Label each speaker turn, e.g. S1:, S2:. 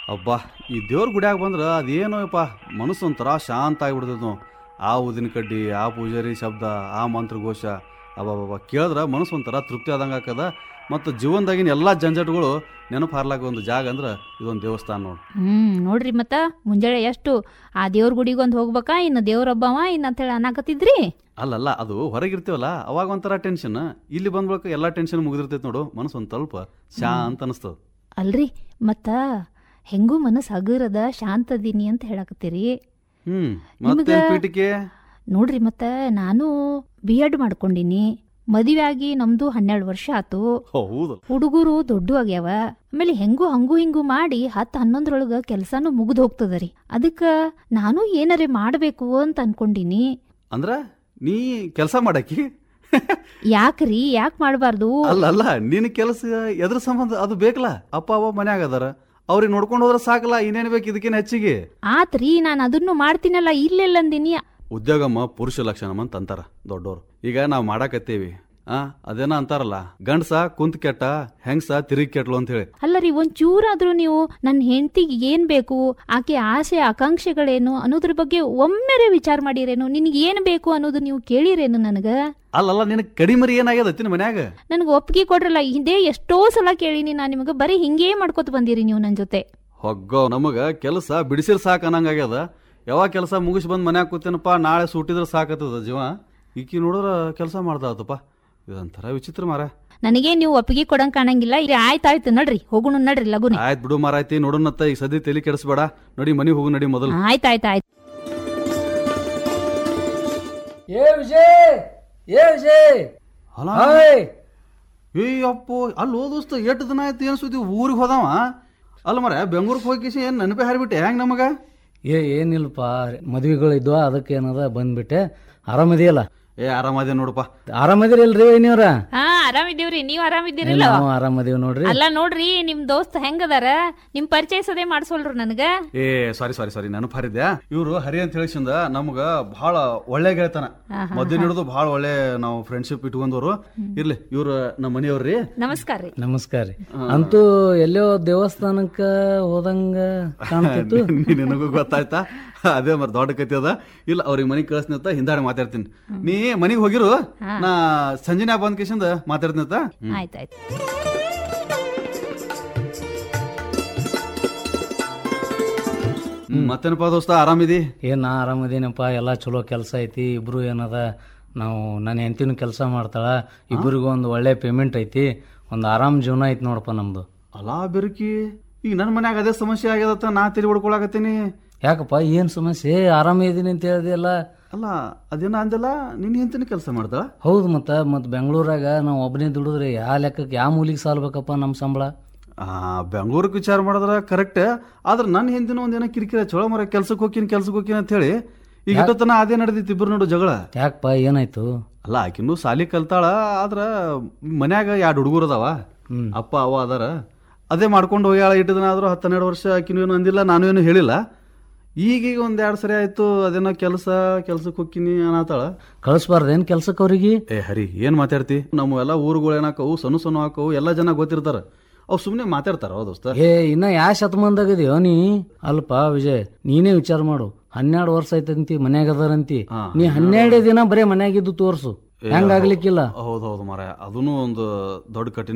S1: ಅಬ್ಬಾ ಈ ದೇವ್ರ ಗುಡಿಯಾಗ ಬಂದ್ರೆ ಅದೇನೋಯಪ್ಪ ಮನಸ್ಸು ಒಂಥರ ಶಾಂತ ಆಗಿಬಿಡ್ತೈತೆ ನಾವು ಆ ಊದಿನ ಕಡ್ಡಿ ಆ ಪೂಜಾರಿ ಶಬ್ದ ಆ ಮಂತ್ರಘೋಷ ಅಬ್ಬಾಬಾಬಾ ಕೇಳಿದ್ರೆ ಮನಸ್ಸು ಒಂಥರ ತೃಪ್ತಿ ಆದಂಗೆ ಆಕದ ಮತ್ತು ಜೀವನದಾಗಿನ ಎಲ್ಲ ಜಂಜಟಗಳು ನೆನಪು ಹಾರ್ಲಾಕ ಒಂದು ಜಾಗ ಅಂದ್ರೆ ಇದೊಂದು ದೇವಸ್ಥಾನ ನೋಡಿ
S2: ಹ್ಮ್ ನೋಡ್ರಿ ಮತ್ತ ಮುಂಜಾನೆ ಎಷ್ಟು ಆ ದೇವ್ರ ಗುಡಿಗೊಂದು ಹೋಗ್ಬೇಕಾ ಇನ್ನು ದೇವ್ರ ಹಬ್ಬವ ಇನ್ನ ಅಂತೇಳಿ ಅನ್ನಕತ್ತಿದ್ರಿ
S1: ಅಲ್ಲಲ್ಲ ಅದು ಹೊರಗಿರ್ತೀವಲ್ಲ ಅವಾಗ ಒಂಥರ ಟೆನ್ಷನ್ ಇಲ್ಲಿ ಬಂದ್ಬೇಕು ಎಲ್ಲ ಟೆನ್ಷನ್ ಮುಗಿದಿರ್ತೈತೆ ನೋಡು ಮನಸ್ಸು ಒಂದು ಸ್ವಲ್ಪ ಶಾಂತ ಅನಿಸ್ತದ
S2: ಅಲ್ರಿ ಮತ್ತ ಹೆಂಗೂ ಮನಸ್ಸು ಹಗುರದ ಶಾಂತದೀನಿ ಅಂತ ಹೇಳಕತ್ತೀರಿ
S1: ಹ್ಮ್ ಮತ್ತೆ
S2: ನಿಮ್ಗ-
S1: ಪೀಠಿಕೆ
S2: ನೋಡ್ರಿ ಮತ್ತ ನಾನು ಬಿ ಎಡ್ ಮಾಡ್ಕೊಂಡಿನಿ ಮದುವೆ ಆಗಿ ನಮ್ದು ಹನ್ನೆರಡು ವರ್ಷ ಆತು
S1: ಹೌದು
S2: ಹುಡುಗರು ದೊಡ್ಡ ಆಗ್ಯಾವ ಆಮೇಲೆ ಹೆಂಗೂ ಹಂಗೂ ಹಿಂಗೂ ಮಾಡಿ ಹತ್ತು ಹನ್ನೊಂದ್ರೊಳಗ ಕೆಲ್ಸಾನು ಮುಗ್ದು ಹೋಗ್ತದರಿ ಅದಕ್ಕ ನಾನು ಏನರೇ ಮಾಡ್ಬೇಕು ಅಂತ ಅನ್ಕೊಂಡಿನಿ
S1: ಅಂದ್ರ ನೀ ಕೆಲಸ ಮಾಡಾಕಿ
S2: ಯಾಕ್ರಿ ಯಾಕ್ ಮಾಡ್ಬಾರ್ದು
S1: ಅಲ್ಲ ಅಲ್ಲ ನಿನ್ನ ಕೆಲಸ ಎದ್ರ ಸಂಬಂಧ ಅದು ಬೇಕಲ್ಲ ಅಪ್ಪ ಅವ್ವ ಮನ್ಯಾಗ ಅದಾರ ಅವ್ರಿಗೆ ನೋಡ್ಕೊಂಡು ಹೋದ್ರೆ ಸಾಕಲ್ಲ ಇನ್ನೇನ್ ಬೇಕು ಇದಕ್ಕಿನ ಹೆಚ್ಚಿಗೆ
S2: ಆತ್ರಿ ನಾನು ಅದನ್ನು ಮಾಡ್ತೀನಲ್ಲ ಇಲ್ಲೆಲ್ಲ ಅಂದಿನಿ
S1: ಉದ್ಯೋಗಮ್ಮ ಪುರುಷ ಲಕ್ಷಣಮ್ಮ ಅಂತ ಅಂತಾರ ದೊಡ್ಡೋರು ಈಗ ನಾವು ಮಾಡಾಕತ್ತೀವಿ ಆ ಅದೇನ ಅಂತಾರಲ್ಲ ಗಂಡ್ಸ ಕುಂತ್ ಕೆಟ್ಟ ಹೆಂಗ್ಸ ತಿರುಗಿ ಕೆಟ್ಲು ಅಂತ ಹೇಳಿ
S2: ಅಲ್ಲ ರೀ ಒಂಚೂರಾದ್ರೂ ನೀವು ನನ್ನ ಹೆಂಡತಿಗೆ ಏನ್ ಬೇಕು ಆಕೆ ಆಸೆ ಆಕಾಂಕ್ಷೆಗಳೇನು ಅನ್ನೋದ್ರ ಬಗ್ಗೆ ಒಮ್ಮೆರೆ ವಿಚಾರ ಮಾಡಿರೇನು ನಿನಗೆ ಏನ್ ಬೇಕು ಅನ್ನೋದು ನೀವು ಕೇಳಿರೇನು ನನಗ
S1: ಅಲ್ಲಲ್ಲ ನಿನಗೆ ಕಡಿಮರಿ ಏನಾಗ್ಯದ ತಿನ್ನ ಮನ್ಯಾಗ
S2: ನನಗೆ ಒಪ್ಪಿಗೆ ಕೊಡ್ರಲ್ಲ ಇದೇ ಎಷ್ಟೋ ಸಲ ಕೇಳಿನಿ ನಾನು ನಿಮಗೆ ಬರೀ ಹಿಂಗೇ ಮಾಡ್ಕೊತ ಬಂದಿರಿ ನೀವು ನನ್ನ ಜೊತೆ
S1: ಹೊಗ್ಗೋ ನಮಗ ಕೆಲಸ ಬಿಡಿಸಿರ್ ಸಾಕು ಅನ್ನಂಗಾಗ್ಯದ ಯಾವಾಗ ಕೆಲಸ ಮುಗಿಸಿ ಬಂದ್ ಮನ್ಯಾಗ ಕೂತೇನಪ್ಪ ನಾಳೆ ಸೂಟಿದ್ರೆ ಸಾಕತ್ತದ ಜೀವ ಈಕಿ ನೋಡಿದ್ರ ಕೆಲಸ ಮಾಡ್ದಾತಪ್ಪ ಇದೊಂಥರ ವಿಚಿತ್ರ ಮಾರ
S2: ನನಗೆ ನೀವು ಒಪ್ಪಿಗೆ ಕೊಡಂಗ್ ಕಾಣಂಗಿಲ್ಲ ಇಲ್ಲಿ ಆಯ್ತಾಯ್ತು ನಡ್ರಿ ಹೋಗುಣ ನಡ್ರಿ ಲಗುನೆ
S1: ಆಯ್ತು ಬಿಡು ಮಾರಾಯ್ತಿ ನೋಡೋಣತ್ತ ಈಗ ಸದ್ಯ ತಲೆ ಕೆಡಿಸ್ಬೇಡ ನೋಡಿ ಮನಿ ಹೋಗು ನಡಿ ಮೊದಲು
S2: ಆಯ್ತಾಯ್ತು ಆಯ್ತು
S3: ಏ ವಿಜಯ್ ಏ ವಿಜಯ್
S1: ಅಲ್ಲ
S3: ಹಾಯ್
S1: ಅಪ್ಪೋ ಅಲ್ಲಿ ಓದೋಸ್ತ ಎಷ್ಟು ದಿನ ಆಯ್ತು ಏನು ಸುದ್ದಿ ಊರಿಗೆ ಹೋದವ ಅಲ್ಲ ಮರ ಬೆಂಗ್ಳೂರಿಗೆ ಹೋಗಿ ಏನು ನೆನಪೇ ಹಾರಿಬಿಟ್ಟೆ ಹೆಂಗ್ ನಮಗ
S3: ಏ ಏನಿಲ್ಲಪ್ಪ ಮದ್ವೆಗಳು ಇದ್ವ ಅದಕ್ಕೆ ಏನದ ಬಂದ್ಬಿಟ್ಟೆ ಆರಾಮದಿಯಲ್ಲ
S1: ಏ ಆರಾಮದೇ ನೋಡಪ್ಪ
S3: ಆರಾಮದಿರಲ್ರಿ ನೀವ್ರ
S2: ಹಾ ಆರಾಮಿದ್ದೀವ್ರಿ ನೀವ್ ಆರಾಮಿದ್ದೀರಿಲ್ಲ
S3: ನಾವು ಆರಾಮದೀವಿ ನೋಡ್ರಿ
S2: ಅಲ್ಲ ನೋಡ್ರಿ ನಿಮ್ ದೋಸ್ತ್ ಹೆಂಗದಾರ ನಿಮ್ ಪರಿಚಯಿಸೋದೇ ಮಾಡ್ಸೋಲ್ರು ನನಗ
S1: ಏ ಸಾರಿ ಸಾರಿ ಸಾರಿ ನೆನಪು ಹಾರಿದ್ದೆ ಇವರು ಹರಿ ಅಂತ ಹೇಳಿಸಿಂದ ನಮ್ಗ ಬಹಳ ಒಳ್ಳೆ ಗೆಳತನ ಮಧ್ಯಾಹ್ನ ಹಿಡಿದು ಬಹಳ ಒಳ್ಳೆ ನಾವು ಫ್ರೆಂಡ್ಶಿಪ್ ಇಟ್ಕೊಂಡವ್ರು ಇರ್ಲಿ ಇವ್ರು ನಮ್ಮ ಮನೆಯವ್ರಿ
S2: ನಮಸ್ಕಾರ ರೀ
S3: ನಮಸ್ಕಾರ ರೀ ಅಂತೂ ಎಲ್ಲೋ ದೇವಸ್ಥಾನಕ್ಕ ಹೋದಂಗ ಕಾಣ್ತಿತ್ತು
S1: ನಿನಗೂ ಗೊತ್ತಾಯ್ತಾ ಅದೇ ಮರ್ ದೊಡ್ಡ ಕತಿ ಅದ ಇಲ್ಲ ಅವ್ರಿಗೆ ಮನೆಗೆ ಕಳಿಸ್ನಿ ಅಂತ ಹಿಂದಾಡೆ ಮಾತಾಡ್ತೀನಿ ನೀ ಮನೆಗೆ ಹೋಗಿರು ನಾ ಸಂಜೆನ ಬಂದ್ ಕೇಸಿಂದ ಮಾತಾಡ್ತೀನಿ ಅಂತ
S2: ಆಯ್ತಾಯ್ತು
S1: ಹ್ಮ್, ಮತ್ತೇನಪ್ಪ ದೋಸ್ತ ಆರಾಮಿದಿ
S3: ಏನ್ ನಾ ಆರಾಮದೀನಪ್ಪ ಎಲ್ಲ ಚಲೋ ಕೆಲಸ ಐತಿ ಇಬ್ರು ಏನದ ನಾವು ನನ್ನ ಹೆಂಡತಿನೂ ಕೆಲಸ ಮಾಡ್ತಾಳ ಇಬ್ಬರಿಗೂ ಒಂದು ಒಳ್ಳೆ ಪೇಮೆಂಟ್ ಐತಿ ಒಂದು ಆರಾಮ್ ಜೀವನ ಐತಿ ನೋಡಪ್ಪ ನಮ್ದು
S1: ಅಲಾ ಬೆರಕಿ ಈಗ ನನ್ನ ಮನ್ಯಾಗ ಅದೇ ಸಮಸ್ಯೆ ಆಗ್ಯದತ್ತ ನಾ ತಿಳಿ ಹೊಡ್ಕೊಳಕತ್ತೀನಿ
S3: ಯಾಕಪ್ಪ ಏನ್ ಸಮಸ್ಯೆ ಆರಾಮ ಇದೀನಿ ಅಂತ ಹೇಳಿದೆಯಲ್ಲ
S1: ಅಲ್ಲ ಅದೇನ ಅಂದಲ್ಲ ನಿನ್ನ ಹೆಂತನ ಕೆಲಸ ಮಾಡ್ತಾಳ
S3: ಹೌದು ಮತ್ತ ಮತ್ ಬೆಂಗಳೂರಾಗ ನಾವು ಒಬ್ಬನೇ ದುಡಿದ್ರೆ ಯಾವ ಲೆಕ್ಕಕ್ಕೆ ಯಾವ ಮೂಲಿಗೆ ಸಾಲ್ಬೇಕಪ್ಪ ನಮ್ಮ ಸಂಬಳ
S1: ಆ ಬೆಂಗಳೂರಿಗೆ ವಿಚಾರ ಮಾಡಿದ್ರ ಕರೆಕ್ಟ್ ಆದ್ರೆ ನನ್ನ ಹಿಂದಿನ ಒಂದೇನೋ ಕಿರಿಕಿರಿ ಚೊಳ ಮರ ಕೆಲ್ಸಕ್ಕೆ ಹೋಗ್ತೀನಿ ಕೆಲ್ಸಕ್ಕೆ ಹೋಗ್ತೀನಿ ಅಂತ ಹೇಳಿ ಈಗ ಇಟ್ಟತನ ಅದೇ ನಡೆದಿತ್ತು ಇಬ್ರು ನೋಡು ಜಗಳ
S3: ಯಾಕಪ್ಪ ಏನಾಯ್ತು
S1: ಅಲ್ಲ ಆಕಿನ್ನೂ ಸಾಲಿ ಕಲ್ತಾಳ ಆದ್ರ ಮನ್ಯಾಗ ಎರಡು ಹುಡುಗರು ಅದಾವ
S3: ಹ್ಮ್.
S1: ಅಪ್ಪ ಅವ್ವ ಅದಾರ ಅದೇ ಮಾಡ್ಕೊಂಡು ಹೋಗ್ಯಾಳ ಇಟ್ಟು ದಿನ ಆದ್ರೂ ಹತ್ತು ಹನ್ನೆರಡು ವರ್ಷ ಆಕಿನೂ ಏನು ಅಂದಿಲ್ಲ ನಾನು ಏನು ಹೇಳಿಲ್ಲ ಈಗೀಗ ಒಂದ್ ಎರಡು ಸರಿ ಆಯ್ತು ಅದೇನೋ ಕೆಲಸ ಕೆಲ್ಸಕ್ಕೆ ಹೋಗ್ತೀನಿ ಅನ್ನತಾಳ
S3: ಕಳಿಸ್ಬಾರ್ದೇನ್ ಕೆಲ್ಸಕ್ಕೆ ಅವ್ರಿಗೆ
S1: ಏ ಹರಿ ಏನ್ ಮಾತಾಡ್ತಿ ನಮ್ಮ ಎಲ್ಲ ಊರುಗಳು ಏನಾಕವು ಸಣ್ಣ ಸಣ್ಣ ಹಾಕವು ಎಲ್ಲ ಜನ ಗೊತ್ತಿರ್ತಾರ ಅವ್ ಸುಮ್ನೆ ಮಾತಾಡ್ತಾರ ಹೌದ್ ದೋಸ್ತ
S3: ಏ ಇನ್ನ ಯಾವ ಶತಮಾನದಾಗದಿಯೋ ನೀ ಅಲ್ಪ ವಿಜಯ್ ನೀನೇ ವಿಚಾರ ಮಾಡು ಹನ್ನೆರಡು ವರ್ಷ ಆಯ್ತಂತಿ ಮನ್ಯಾಗ ಅದಾರಂತಿ
S1: ಹಾ.
S3: ನೀ ಹನ್ನೆರಡೇ ದಿನ ಬರೇ ಮನ್ಯಾಗಿದ್ದು ತೋರ್ಸು ಹೆಂಗಾಗ್ಲಿಕ್ಕಿಲ್ಲ
S1: ಹೌದ್ ಹೌದು ಮಾರ ಅದೂ ಒಂದು ದೊಡ್ಡ ಕಠಿಣ